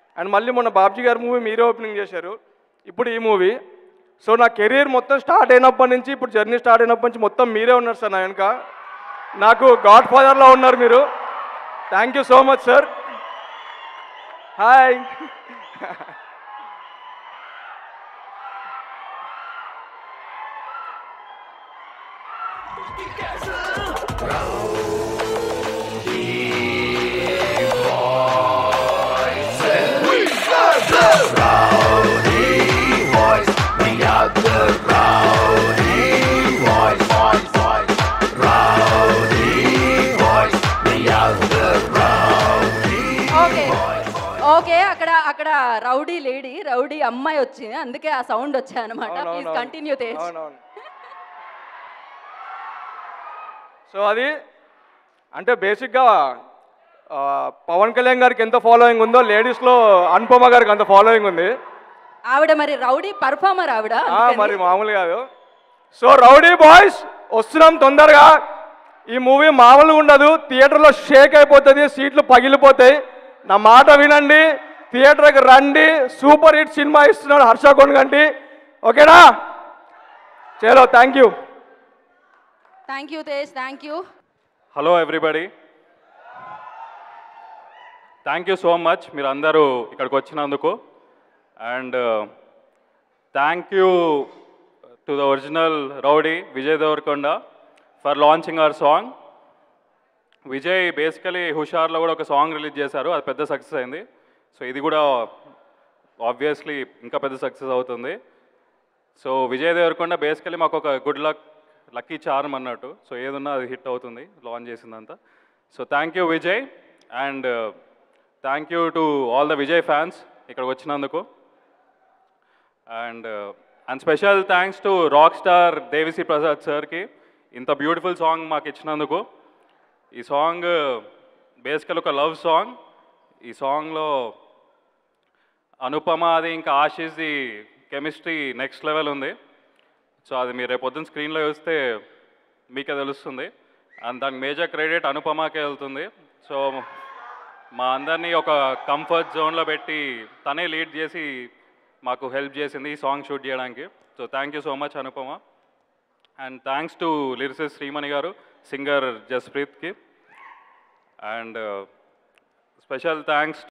And మళ్ళీ మొన్న బాబ్జీ గారి మూవీ మీరే ఓపెనింగ్ చేశారు ఇప్పుడు ఈ మూవీ సో నా కెరీర్ మొత్తం స్టార్ట్ అయినప్పటి నుంచి ఇప్పుడు జర్నీ స్టార్ట్ అయినప్పటి నుంచి మొత్తం మీరే ఉన్నారు సార్ నా వెనక నాకు గాడ్ ఫాదర్లో ఉన్నారు మీరు thank you so much sir hi okay okay అక్కడ అక్కడ రౌడీ లేడీ రౌడీ అమ్మాయి వచ్చింది అందుకే ఆ సౌండ్ వచ్చాయి అనమాట ప్లీజ్ కంటిన్యూ తేజ్ అవునవును సో అది అంటే బేసిక్గా ఆ, పవన్ కళ్యాణ్ గారికి ఎంత ఫాలోయింగ్ ఉందో లేడీస్లో అనుపమ గారికి అంత ఫాలోయింగ్ ఉంది ఆవిడ మరి రౌడీ పర్ఫార్మర్ ఆవిడ ఆ, అందుకని. మరి మామూలు కాదు సో రౌడీ బాయ్స్ వస్తున్నాం తొందరగా ఈ మూవీ మామూలుగా ఉండదు థియేటర్లో షేక్ అయిపోతుంది సీట్లు పగిలిపోతాయి నా మాట వినండి థియేటర్కి రండి సూపర్ హిట్ సినిమా ఇస్తున్నాడు హర్ష కొనగంటి ఓకేనా చలో thank you thank you Tej thank you hello everybody thank you so much మీరు అందరూ ఇక్కడికి వచ్చినందుకు and thank you to the original rowdy Vijay Devarakonda for launching our song Vijay basically హుషార్లో కూడా ఒక సాంగ్ రిలీజ్ చేశారు అది పెద్ద సక్సెస్ అయింది సో ఇది కూడా ఆబ్వియస్లీ ఇంకా పెద్ద సక్సెస్ అవుతుంది సో విజయ్ దేవరకొండ బేసికలీ మాకు ఒక గుడ్ లక్ లక్కీ చార్మ్ అన్నట్టు సో ఏదున్నా అది హిట్ అవుతుంది లాంచ్ చేసిందంతా so thank you Vijay and thank you to all the Vijay fans ఇక్కడికి వచ్చినందుకు and and special thanks to rock star Devisri Prasad సార్కి ఇంత బ్యూటిఫుల్ సాంగ్ మాకు ఇచ్చినందుకు ఈ సాంగ్ బేసికల్ ఒక లవ్ సాంగ్ ఈ సాంగ్లో అనుపమ అది ఇంకా ఆశీస్ది కెమిస్ట్రీ నెక్స్ట్ లెవెల్ ఉంది సో అది మీరు రేపు పొద్దున్న స్క్రీన్లో చూస్తే మీకే తెలుస్తుంది అండ్ దానికి మేజర్ క్రెడిట్ అనుపమకే వెళ్తుంది సో మా అందరినీ ఒక కంఫర్ట్ జోన్లో పెట్టి తనే లీడ్ చేసి మాకు హెల్ప్ చేసింది ఈ సాంగ్ షూట్ చేయడానికి so thank you so much Anupama and thanks to lyricist Srimani గారు సింగర్ జస్ప్రీత్కి అండ్ స్పెషల్ థ్యాంక్స్